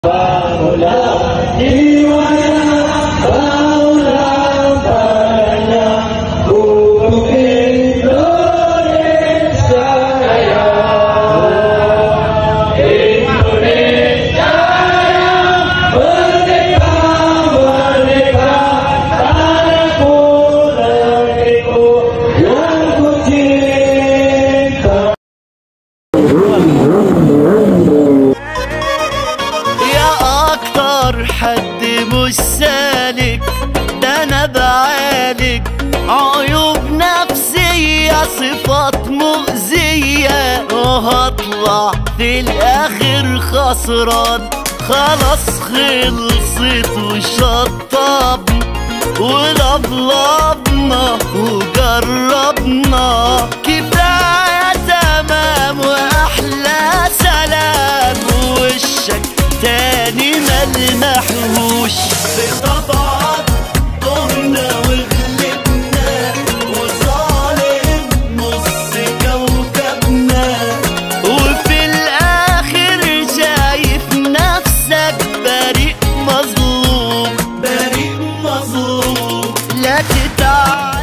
يا اكتر حد مش سالك ده انا بعالج عيوب نفسية صفات مؤذية وهطلع في الاخر خسران خلاص خلصت وشطبنا ولبلبنا وجربنا كفاية تمام واحلى سلام وشك تاني ملمحوش بطبعك قمنا وغلبنا وظالم نص كوكبنا وفي الاخر شايف نفسك بريء مظلوم بريء مظلوم لا تتعب